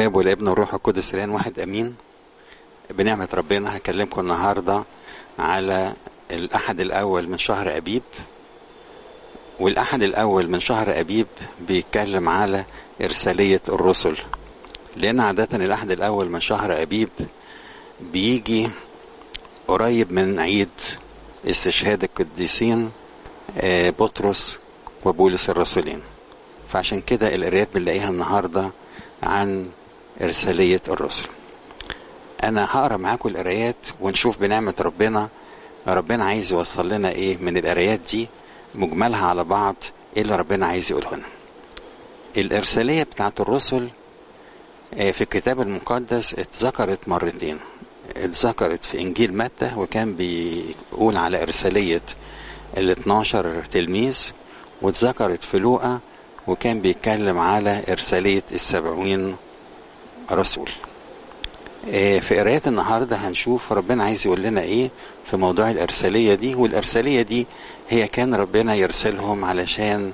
الاب والابن والروح القدس الان واحد امين بنعمه ربنا هكلمكم النهارده على الاحد الاول من شهر ابيب والاحد الاول من شهر ابيب بيتكلم على ارساليه الرسل لان عاده الاحد الاول من شهر ابيب بيجي قريب من عيد استشهاد القديسين بطرس وبولس الرسولين فعشان كده القرايات بنلاقيها النهارده عن إرسالية الرسل أنا هقرا معاكم القرايات ونشوف بنعمة ربنا ربنا عايز يوصل لنا إيه من القرايات دي مجملها على بعض إيه اللي ربنا عايز يقوله لنا الإرسالية بتاعت الرسل في الكتاب المقدس اتذكرت مرتين اتذكرت في إنجيل متى وكان بيقول على إرسالية ال 12 تلميذ واتذكرت في لوقا وكان بيتكلم على إرسالية السبعين رسول في قرايات النهاردة هنشوف ربنا عايز يقول لنا ايه في موضوع الإرسالية دي والإرسالية دي هي كان ربنا يرسلهم علشان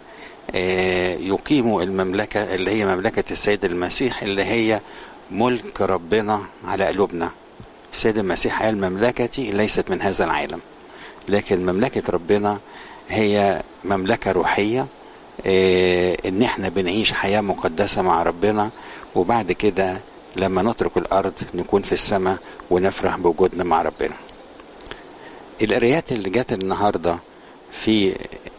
يقيموا المملكة اللي هي مملكة السيد المسيح اللي هي ملك ربنا على قلوبنا السيد المسيح قال مملكتي ليست من هذا العالم لكن مملكة ربنا هي مملكة روحية ان احنا بنعيش حياة مقدسة مع ربنا وبعد كده لما نترك الارض نكون في السماء ونفرح بوجودنا مع ربنا القرايات اللي جت النهاردة في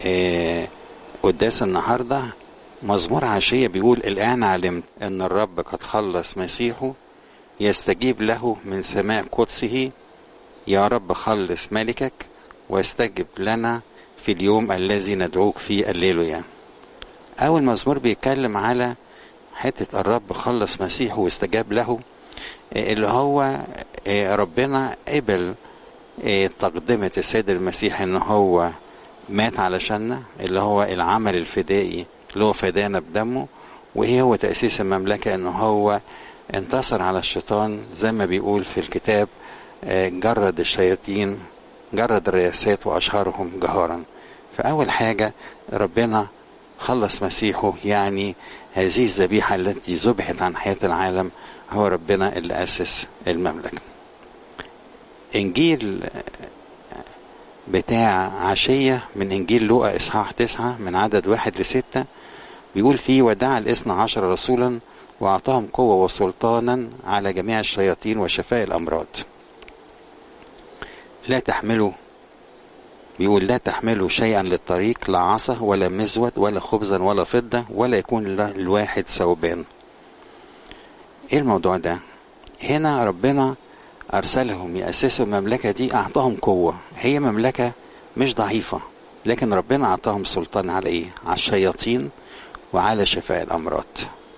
قداس النهاردة مزمور عشية بيقول الآن علمت أن الرب قد خلص مسيحه يستجيب له من سماء قدسه يا رب خلص ملكك واستجب لنا في اليوم الذي ندعوك فيه الليلويا أول مزمور بيتكلم على حتة الرب خلص مسيحه واستجاب له اللي هو ربنا قبل تقدمة السيد المسيح ان هو مات علشاننا اللي هو العمل الفدائي اللي هو فدانا بدمه وهي هو تأسيس المملكة ان هو انتصر على الشيطان زي ما بيقول في الكتاب جرد الشياطين جرد الرياسات وأشهرهم جهارا فأول حاجة ربنا خلص مسيحه يعني هذه الذبيحة التي ذبحت عن حياة العالم هو ربنا اللي أسس المملكة إنجيل بتاع عشية من إنجيل لوقا إصحاح تسعة من عدد واحد لستة بيقول فيه ودعا الاثنى عشر رسولا وأعطاهم قوة وسلطانا على جميع الشياطين وشفاء الأمراض لا تحملوا بيقول لا تحملوا شيئا للطريق لا عصا ولا مزود ولا خبزا ولا فضة ولا يكون الواحد ثوبان ايه الموضوع ده هنا ربنا ارسلهم يأسسوا المملكة دي اعطاهم قوة هي مملكة مش ضعيفة لكن ربنا اعطاهم سلطان على ايه على الشياطين وعلى شفاء الامراض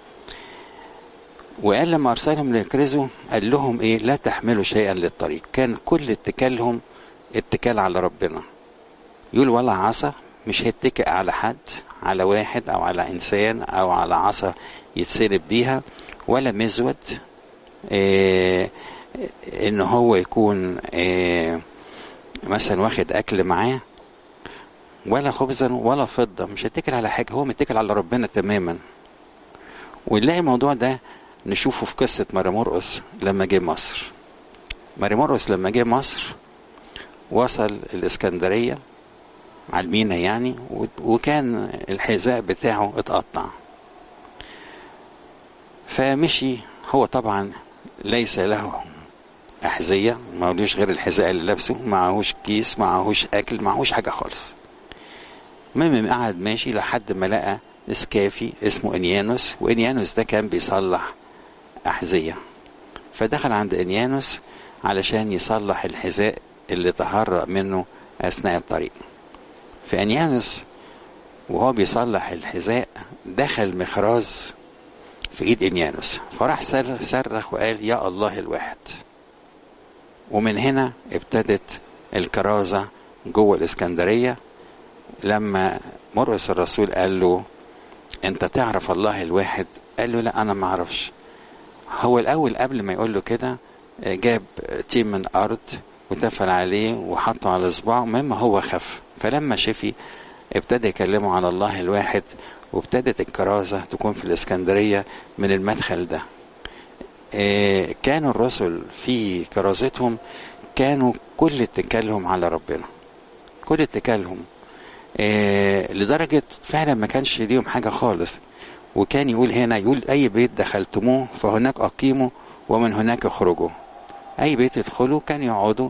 وقال لما ارسلهم ليكرزوا قال لهم ايه لا تحملوا شيئا للطريق كان كل اتكالهم اتكال على ربنا يقول ولا عصا مش هيتكئ على حد على واحد او على انسان او على عصا يتسلب بيها ولا مزود إيه ان هو يكون إيه مثلا واخد اكل معاه ولا خبزا ولا فضه مش هيتكل على حاجه هو متكل على ربنا تماما ونلاقي الموضوع ده نشوفه في قصه ماري مرقس لما جه مصر ماري مرقس لما جه مصر وصل الاسكندريه على المينا يعني وكان الحذاء بتاعه اتقطع فمشي هو طبعا ليس له أحذية معهوش غير الحذاء اللي لابسه معهوش كيس معهوش أكل معهوش حاجة خالص المهم قعد ماشي لحد ما لقى اسكافي اسمه انيانوس وانيانوس ده كان بيصلح أحذية فدخل عند انيانوس علشان يصلح الحذاء اللي تهرأ منه أثناء الطريق فأنيانوس وهو بيصلح الحذاء دخل مخراز في ايد انيانوس فراح صرخ وقال يا الله الواحد ومن هنا ابتدت الكرازة جوه الاسكندرية لما مرقس الرسول قال له انت تعرف الله الواحد قال له لا انا ما اعرفش هو الاول قبل ما يقول له كده جاب تيم من ارض وتفل عليه وحطه على صباعه المهم هو خف فلما شفي ابتدى يكلمه عن الله الواحد وابتدت الكرازة تكون في الإسكندرية من المدخل ده آه، كانوا الرسل في كرازتهم كانوا كل اتكالهم على ربنا كل اتكالهم آه، لدرجة فعلا ما كانش ليهم حاجة خالص وكان يقول هنا يقول أي بيت دخلتموه فهناك أقيموا ومن هناك اخرجوا أي بيت يدخلوا كان يقعدوا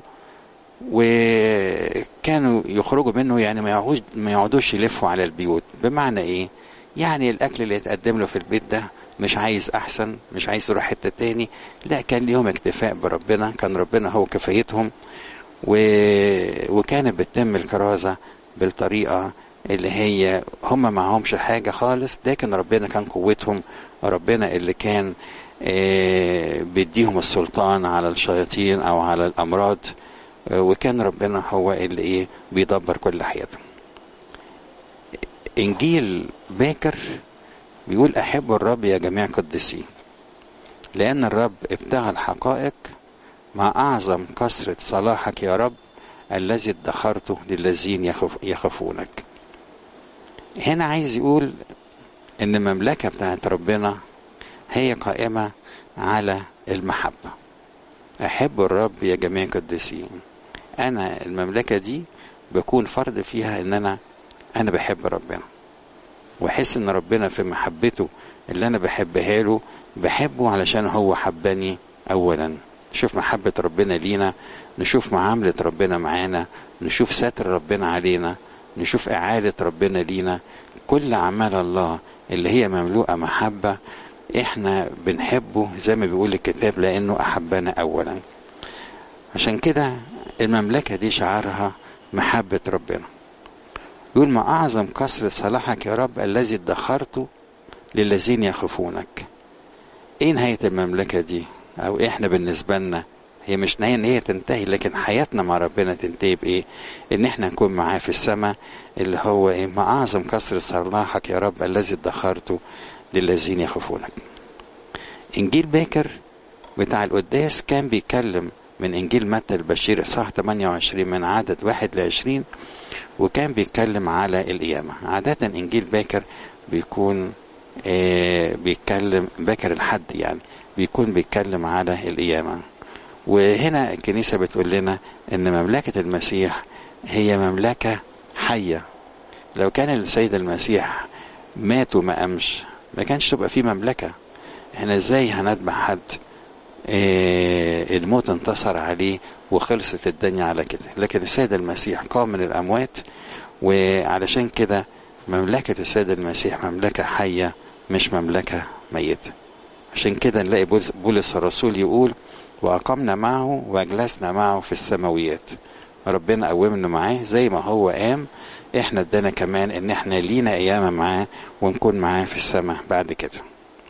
وكانوا يخرجوا منه يعني ما يقعدوش ما يقعدوش يلفوا على البيوت بمعنى ايه يعني الاكل اللي يتقدم له في البيت ده مش عايز احسن مش عايز يروح حته تاني لا كان ليهم اكتفاء بربنا كان ربنا هو كفايتهم و... وكانت بتتم الكرازه بالطريقه اللي هي هم معهمش حاجه خالص لكن ربنا كان قوتهم ربنا اللي كان آه، بيديهم السلطان على الشياطين او على الامراض آه، وكان ربنا هو اللي ايه بيدبر كل حياتهم انجيل باكر بيقول احبوا الرب يا جميع قدسيه لان الرب ابتغى الحقائق مع اعظم كثره صلاحك يا رب الذي ادخرته للذين يخف يخافونك هنا عايز يقول ان المملكه بتاعت ربنا هي قائمه على المحبه احب الرب يا جميع قدسين انا المملكه دي بكون فرض فيها ان انا انا بحب ربنا واحس ان ربنا في محبته اللي انا بحبها له بحبه علشان هو حبني اولا نشوف محبة ربنا لينا نشوف معاملة ربنا معانا نشوف ستر ربنا علينا نشوف إعادة ربنا لينا كل أعمال الله اللي هي مملوءة محبة احنا بنحبه زي ما بيقول الكتاب لأنه أحبنا أولا عشان كده المملكة دي شعارها محبة ربنا يقول ما أعظم كسر صلاحك يا رب الذي ادخرته للذين يخافونك ايه نهاية المملكة دي او احنا بالنسبة لنا هي مش نهاية ان هي تنتهي لكن حياتنا مع ربنا تنتهي بايه ان احنا نكون معاه في السماء اللي هو ايه ما اعظم كسر صلاحك يا رب الذي ادخرته للذين يخافونك انجيل باكر بتاع القداس كان بيتكلم من انجيل متى البشير اصحاح 28 من عدد واحد ل 20 وكان بيتكلم على القيامة عادة انجيل باكر بيكون آه بيتكلم باكر الحد يعني بيكون بيتكلم على القيامة وهنا الكنيسة بتقول لنا ان مملكة المسيح هي مملكة حية لو كان السيد المسيح مات وما قامش ما كانش تبقى فيه مملكة احنا ازاي هنتبع حد اه الموت انتصر عليه وخلصت الدنيا على كده لكن السيد المسيح قام من الأموات وعلشان كده مملكة السيد المسيح مملكة حية مش مملكة ميتة عشان كده نلاقي بولس الرسول يقول وأقمنا معه وأجلسنا معه في السماويات ربنا قومنا معاه زي ما هو قام احنا ادانا كمان ان احنا لينا قيامة معاه ونكون معاه في السماء بعد كده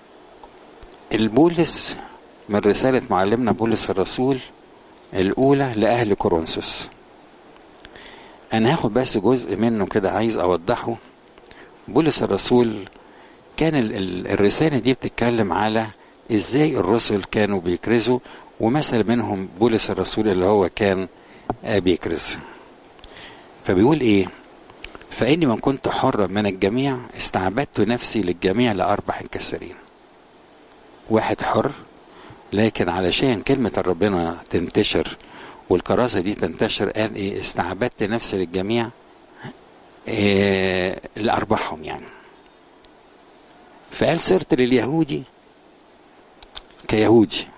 البولس من رسالة معلمنا بولس الرسول الأولى لأهل كورنثوس أنا هاخد بس جزء منه كده عايز أوضحه بولس الرسول كان الرسالة دي بتتكلم على إزاي الرسل كانوا بيكرزوا ومثل منهم بولس الرسول اللي هو كان بيكرز فبيقول إيه فإني من كنت حرا من الجميع استعبدت نفسي للجميع لأربح الكسرين واحد حر لكن علشان كلمة ربنا تنتشر والكراسة دي تنتشر قال ايه استعبدت نفسي للجميع إيه لأربحهم يعني فقال صرت لليهودي كيهودي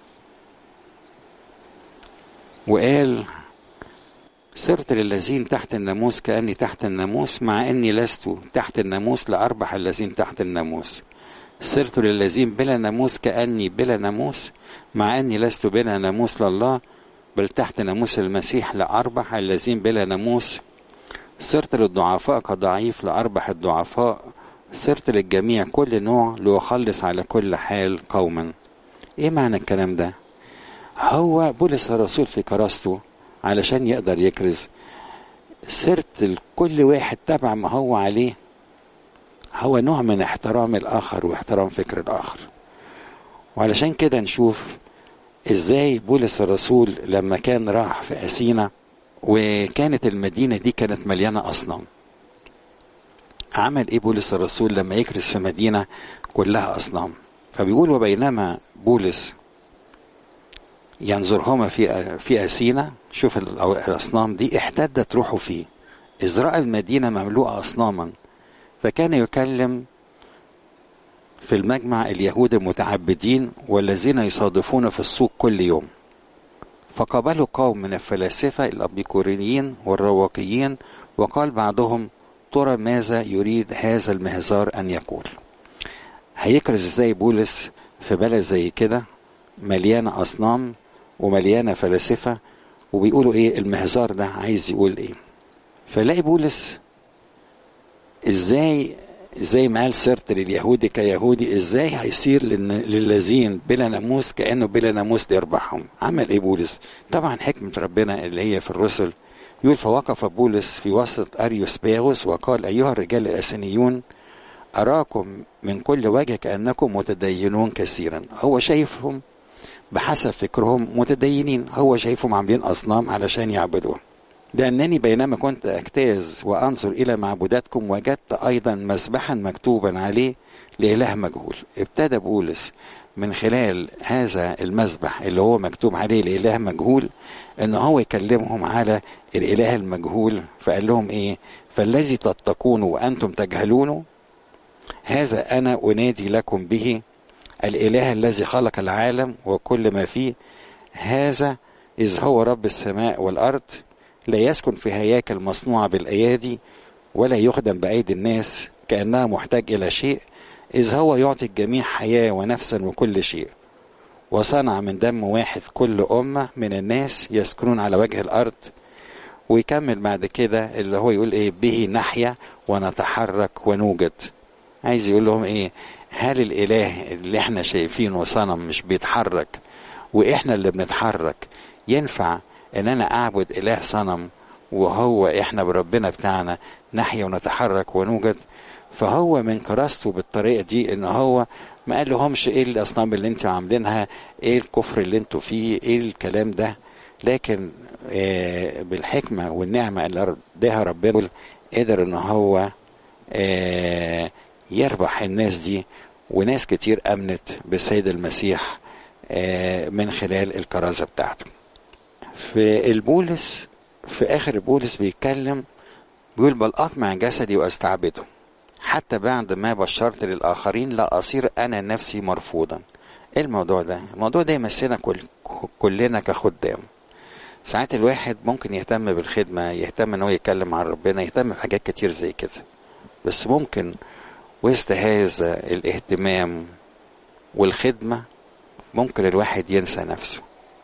وقال صرت للذين تحت الناموس كأني تحت الناموس مع أني لست تحت الناموس لأربح الذين تحت الناموس صرت للذين بلا ناموس كأني بلا ناموس مع أني لست بلا ناموس لله بل تحت ناموس المسيح لأربح الذين بلا ناموس صرت للضعفاء كضعيف لأربح الضعفاء صرت للجميع كل نوع لأخلص على كل حال قوما ايه معنى الكلام ده هو بولس الرسول في كراسته علشان يقدر يكرز صرت لكل واحد تبع ما هو عليه هو نوع من احترام الآخر واحترام فكر الآخر وعلشان كده نشوف ازاي بولس الرسول لما كان راح في أثينا وكانت المدينة دي كانت مليانة أصنام عمل ايه بولس الرسول لما يكرس في مدينة كلها أصنام فبيقول وبينما بولس ينظرهما في في أسينا شوف الأصنام دي احتدت روحه فيه إذ رأى المدينة مملوءة أصناما فكان يكلم في المجمع اليهود المتعبدين والذين يصادفون في السوق كل يوم فقابله قوم من الفلاسفة الأبيكوريين والرواقيين وقال بعضهم ترى ماذا يريد هذا المهزار أن يقول هيكرز ازاي بولس في بلد زي كده مليانة أصنام ومليانة فلاسفة وبيقولوا ايه المهزار ده عايز يقول ايه فلاقي بولس ازاي زي ما قال سرت لليهودي كيهودي ازاي هيصير للذين بلا ناموس كانه بلا ناموس ليربحهم عمل ايه بولس طبعا حكمه ربنا اللي هي في الرسل يقول فوقف بولس في وسط اريوس باغوس وقال ايها الرجال الاسنيون اراكم من كل وجه كانكم متدينون كثيرا هو شايفهم بحسب فكرهم متدينين هو شايفهم عاملين اصنام علشان يعبدوها لأنني بينما كنت أجتاز وأنظر إلى معبوداتكم وجدت أيضا مسبحا مكتوبا عليه لإله مجهول ابتدى بولس من خلال هذا المسبح اللي هو مكتوب عليه لإله مجهول إن هو يكلمهم على الإله المجهول فقال لهم إيه فالذي تتقون وأنتم تجهلونه هذا أنا أنادي لكم به الإله الذي خلق العالم وكل ما فيه هذا إذ هو رب السماء والأرض لا يسكن في هياكل مصنوعة بالأيادي ولا يخدم بأيدي الناس كأنها محتاج إلى شيء إذ هو يعطي الجميع حياة ونفسا وكل شيء وصنع من دم واحد كل أمة من الناس يسكنون على وجه الأرض ويكمل بعد كده اللي هو يقول إيه به نحيا ونتحرك ونوجد عايز يقول لهم إيه هل الإله اللي احنا شايفينه صنم مش بيتحرك وإحنا اللي بنتحرك ينفع ان انا اعبد اله صنم وهو احنا بربنا بتاعنا نحيا ونتحرك ونوجد فهو من كراسته بالطريقه دي ان هو ما قال لهمش ايه الاصنام اللي انتوا عاملينها ايه الكفر اللي انتوا فيه ايه الكلام ده لكن آه بالحكمه والنعمه اللي اداها ربنا قدر ان هو آه يربح الناس دي وناس كتير امنت بالسيد المسيح آه من خلال الكرازه بتاعته في البولس في اخر بولس بيتكلم بيقول بل اطمع جسدي واستعبده حتى بعد ما بشرت للاخرين لا اصير انا نفسي مرفوضا ايه الموضوع ده الموضوع ده يمسنا كل كلنا كخدام ساعات الواحد ممكن يهتم بالخدمة يهتم ان هو يتكلم عن ربنا يهتم بحاجات كتير زي كده بس ممكن وسط هذا الاهتمام والخدمة ممكن الواحد ينسى نفسه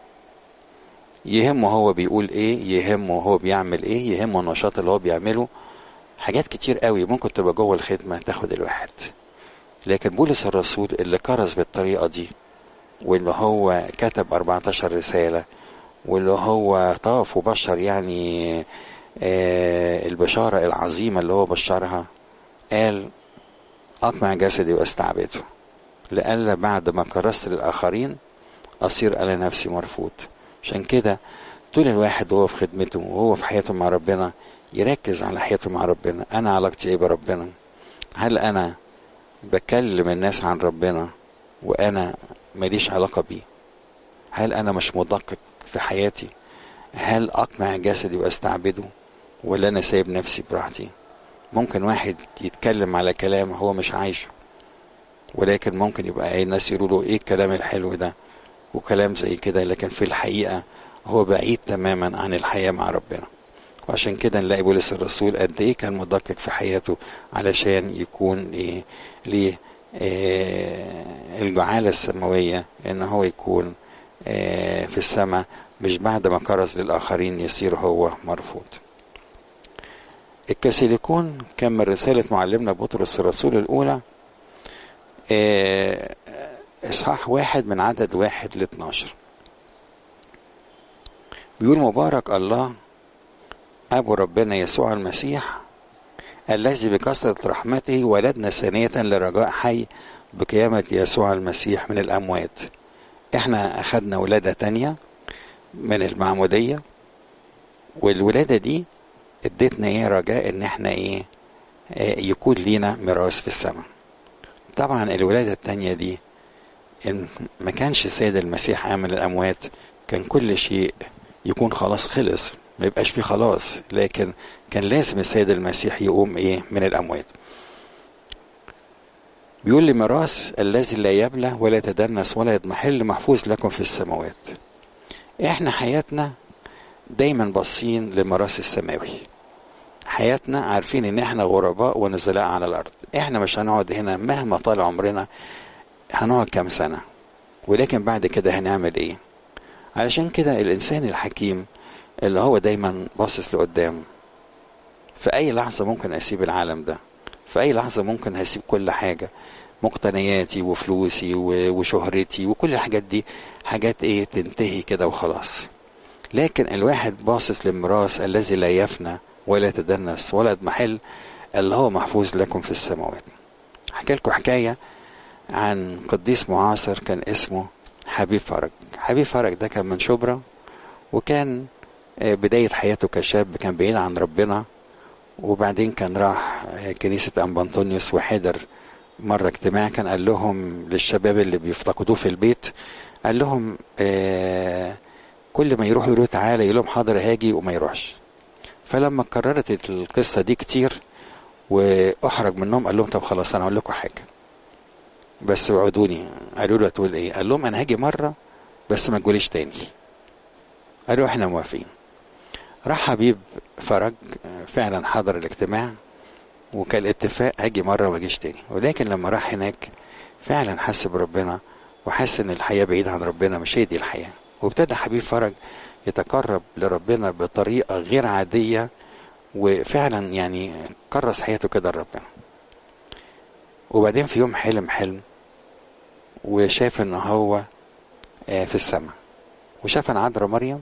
يهمه هو بيقول ايه يهمه هو بيعمل ايه يهمه النشاط اللي هو بيعمله حاجات كتير قوي ممكن تبقى جوه الخدمة تاخد الواحد لكن بولس الرسول اللي كرز بالطريقة دي واللي هو كتب 14 رسالة واللي هو طاف وبشر يعني آه البشارة العظيمة اللي هو بشرها قال أطمع جسدي واستعبده لألا بعد ما كرست للآخرين أصير أنا نفسي مرفوض عشان كده طول الواحد وهو في خدمته وهو في حياته مع ربنا يركز على حياته مع ربنا أنا علاقتي إيه بربنا هل أنا بكلم الناس عن ربنا وأنا ماليش علاقة بيه هل أنا مش مدقق في حياتي هل أقمع جسدي وأستعبده ولا أنا سايب نفسي براحتي ممكن واحد يتكلم على كلام هو مش عايشه ولكن ممكن يبقى اي ناس يقولوا له ايه الكلام الحلو ده وكلام زي كده لكن في الحقيقة هو بعيد تماما عن الحياة مع ربنا وعشان كده نلاقي بولس الرسول قد ايه كان مدقق في حياته علشان يكون ايه ليه إيه الجعالة السماوية ان هو يكون إيه في السماء مش بعد ما كرز للآخرين يصير هو مرفوض الكاثوليكون كان من رسالة معلمنا بطرس الرسول الأولى إيه إصحاح واحد من عدد واحد ل 12 بيقول مبارك الله أبو ربنا يسوع المسيح الذي بكثرة رحمته ولدنا ثانية لرجاء حي بقيامة يسوع المسيح من الأموات احنا أخدنا ولادة تانية من المعمودية والولادة دي ادتنا ايه رجاء ان احنا ايه اه يكون لينا ميراث في السماء طبعا الولادة التانية دي ان ما كانش السيد المسيح قام من الاموات كان كل شيء يكون خلاص خلص ما يبقاش فيه خلاص لكن كان لازم السيد المسيح يقوم ايه من الاموات بيقول لي ميراث الذي لا يبلى ولا يتدنس ولا يضمحل محفوظ لكم في السماوات احنا حياتنا دايما باصين للميراث السماوي حياتنا عارفين ان احنا غرباء ونزلاء على الارض احنا مش هنقعد هنا مهما طال عمرنا هنقعد كام سنة ولكن بعد كده هنعمل ايه علشان كده الانسان الحكيم اللي هو دايما باصص لقدام في اي لحظة ممكن اسيب العالم ده في اي لحظة ممكن هسيب كل حاجة مقتنياتي وفلوسي وشهرتي وكل الحاجات دي حاجات ايه تنتهي كده وخلاص لكن الواحد باصص للميراث الذي لا يفنى ولا يتدنس ولا يضمحل اللي هو محفوظ لكم في السماوات احكي لكم حكاية عن قديس معاصر كان اسمه حبيب فرج حبيب فرج ده كان من شبرا وكان بداية حياته كشاب كان بعيد عن ربنا وبعدين كان راح كنيسة أنبانطونيوس وحضر مرة اجتماع كان قال لهم للشباب اللي بيفتقدوه في البيت قال لهم آه كل ما يروحوا يقولوا تعالى يقول لهم حاضر هاجي وما يروحش فلما كررت القصة دي كتير واحرج منهم قال لهم طب خلاص انا اقول لكم حاجة بس وعدوني قالوا له تقول ايه قال لهم انا هاجي مرة بس ما تقوليش تاني قالوا احنا موافقين راح حبيب فرج فعلا حضر الاجتماع وكان الاتفاق هاجي مرة واجيش تاني ولكن لما راح هناك فعلا حس بربنا وحس ان الحياة بعيدة عن ربنا مش هي دي الحياة وابتدى حبيب فرج يتقرب لربنا بطريقة غير عادية وفعلا يعني كرس حياته كده لربنا وبعدين في يوم حلم حلم وشاف ان هو في السماء وشاف ان عذراء مريم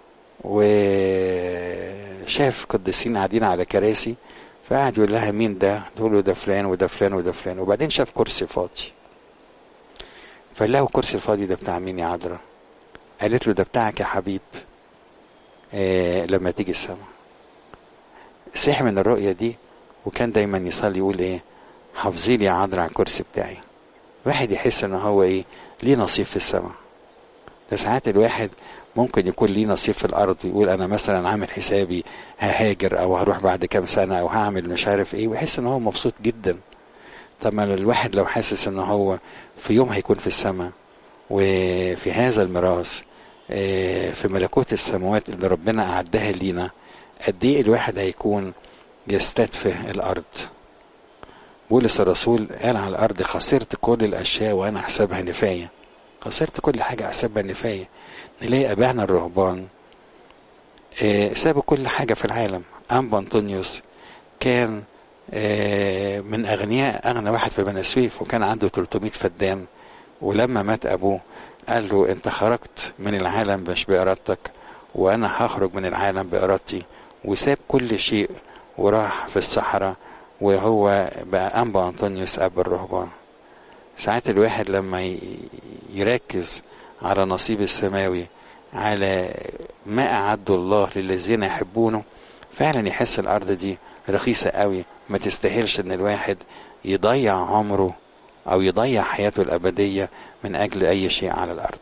وشاف قديسين قاعدين على كراسي فقعد يقول لها مين ده تقول له ده فلان وده فلان وده فلان وبعدين شاف كرسي فاضي فقال له الكرسي الفاضي ده بتاع مين يا عذراء قالت له ده بتاعك يا حبيب آه لما تيجي السماء صحي من الرؤية دي وكان دايما يصلي يقول ايه حافظي لي يا عذراء على الكرسي بتاعي واحد يحس ان هو ايه ليه نصيب في السماء ده ساعات الواحد ممكن يكون ليه نصيب في الارض ويقول انا مثلا عامل حسابي ههاجر او هروح بعد كام سنه او هعمل مش عارف ايه ويحس ان هو مبسوط جدا طب ما الواحد لو حاسس ان هو في يوم هيكون في السماء وفي هذا الميراث في ملكوت السماوات اللي ربنا اعدها لينا قد ايه الواحد هيكون يستدفه الارض بولس الرسول قال على الارض خسرت كل الاشياء وانا احسبها نفايه خسرت كل حاجه احسبها نفايه نلاقي ابائنا الرهبان آه سابوا كل حاجه في العالم انبا انطونيوس كان آه من اغنياء اغنى واحد في بني سويف وكان عنده 300 فدان ولما مات ابوه قال له انت خرجت من العالم مش بارادتك وانا هخرج من العالم بارادتي وساب كل شيء وراح في الصحراء وهو بقى انبا انطونيوس اب الرهبان ساعات الواحد لما يركز على نصيب السماوي على ما أعده الله للذين يحبونه فعلا يحس الأرض دي رخيصة قوي ما تستاهلش إن الواحد يضيع عمره أو يضيع حياته الأبدية من أجل أي شيء على الأرض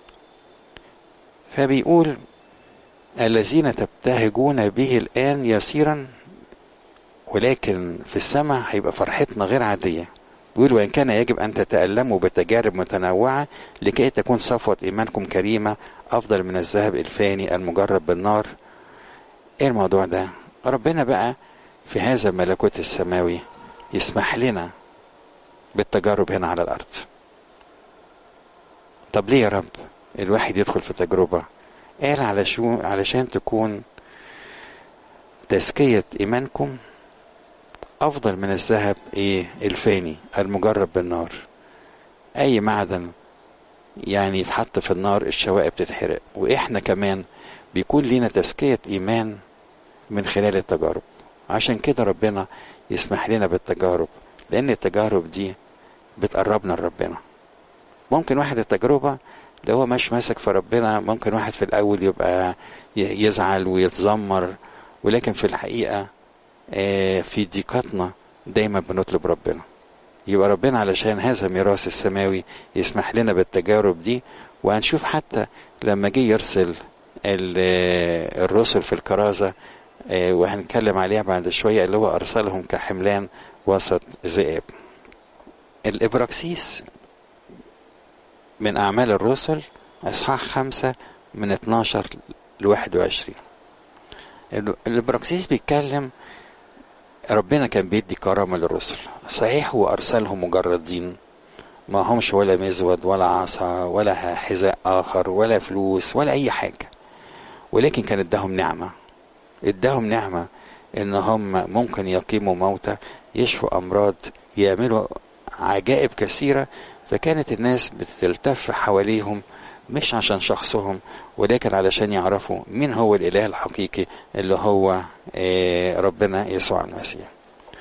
فبيقول الذين تبتهجون به الآن يسيرا ولكن في السماء هيبقى فرحتنا غير عادية بيقول وإن كان يجب أن تتألموا بتجارب متنوعة لكي تكون صفوة إيمانكم كريمة أفضل من الذهب الفاني المجرب بالنار إيه الموضوع ده ربنا بقى في هذا الملكوت السماوي يسمح لنا بالتجارب هنا على الأرض طب ليه يا رب الواحد يدخل في تجربة قال علشان, علشان تكون تزكية إيمانكم افضل من الذهب ايه الفاني المجرب بالنار اي معدن يعني يتحط في النار الشوائب تتحرق واحنا كمان بيكون لينا تزكية ايمان من خلال التجارب عشان كده ربنا يسمح لنا بالتجارب لان التجارب دي بتقربنا لربنا ممكن واحد التجربة لو هو مش ماسك في ربنا ممكن واحد في الاول يبقى يزعل ويتذمر ولكن في الحقيقة في ضيقاتنا دايما بنطلب ربنا يبقى ربنا علشان هذا الميراث السماوي يسمح لنا بالتجارب دي وهنشوف حتى لما جه يرسل الرسل في الكرازة وهنتكلم عليها بعد شوية اللي هو أرسلهم كحملان وسط ذئاب الإبراكسيس من أعمال الرسل إصحاح خمسة من 12 ل 21 الإبراكسيس بيتكلم ربنا كان بيدي كرامة للرسل صحيح هو أرسلهم مجردين ما همش ولا مزود ولا عصا ولا حذاء آخر ولا فلوس ولا أي حاجة ولكن كان اداهم نعمة اداهم نعمة ان هم ممكن يقيموا موتى يشفوا امراض يعملوا عجائب كثيرة فكانت الناس بتلتف حواليهم مش عشان شخصهم ولكن علشان يعرفوا مين هو الاله الحقيقي اللي هو ربنا يسوع المسيح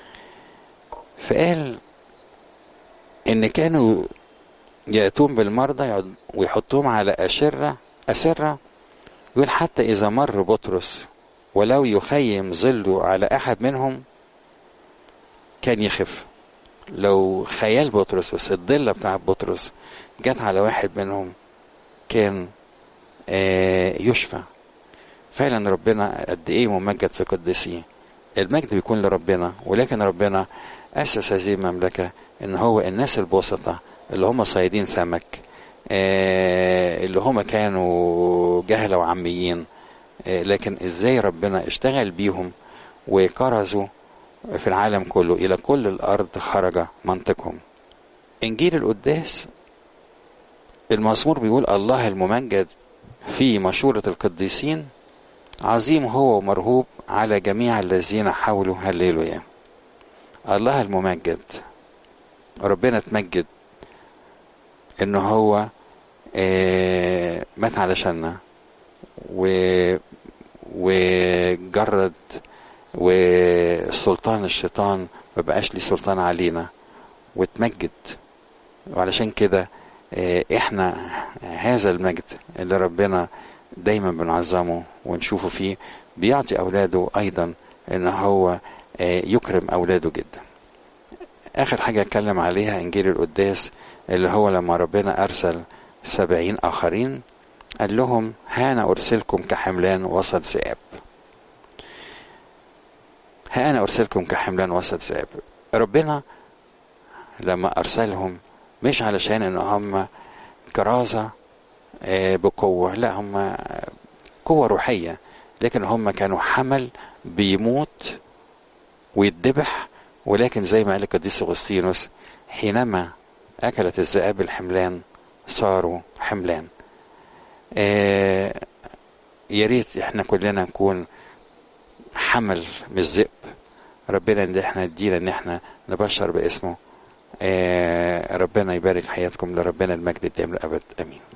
فقال ان كانوا يأتون بالمرضى ويحطوهم على أشرة أسرة يقول حتى إذا مر بطرس ولو يخيم ظله على أحد منهم كان يخف لو خيال بطرس بس الضلة بتاع بطرس جت على واحد منهم كان آه يشفى فعلا ربنا قد ايه ممجد في قدسيه المجد بيكون لربنا ولكن ربنا اسس هذه المملكه ان هو الناس البسطة اللي هم صيادين سمك آه اللي هم كانوا جهلة وعميين آه لكن ازاي ربنا اشتغل بيهم وكرزوا في العالم كله الى كل الارض خرج منطقهم انجيل القداس المزمور بيقول الله الممجد في مشورة القديسين عظيم هو ومرهوب على جميع الذين حولوا هللويا الله الممجد ربنا اتمجد ان هو آه مات علشاننا و وجرد وسلطان الشيطان ما بقاش ليه سلطان علينا واتمجد وعلشان كده آه احنا هذا المجد اللي ربنا دايما بنعظمه ونشوفه فيه بيعطي اولاده ايضا ان هو آه يكرم اولاده جدا اخر حاجه اتكلم عليها انجيل القداس اللي هو لما ربنا ارسل سبعين اخرين قال لهم ها انا ارسلكم كحملان وسط ذئاب ها انا ارسلكم كحملان وسط ذئاب ربنا لما ارسلهم مش علشان ان هم كرازة بقوة لا هم قوة روحية لكن هم كانوا حمل بيموت ويتذبح ولكن زي ما قال القديس اغسطينوس حينما اكلت الذئاب الحملان صاروا حملان آه يا ريت احنا كلنا نكون حمل مش ذئب ربنا ان احنا ندينا ان احنا نبشر باسمه آه ربنا يبارك حياتكم لربنا المجد الدائم للابد امين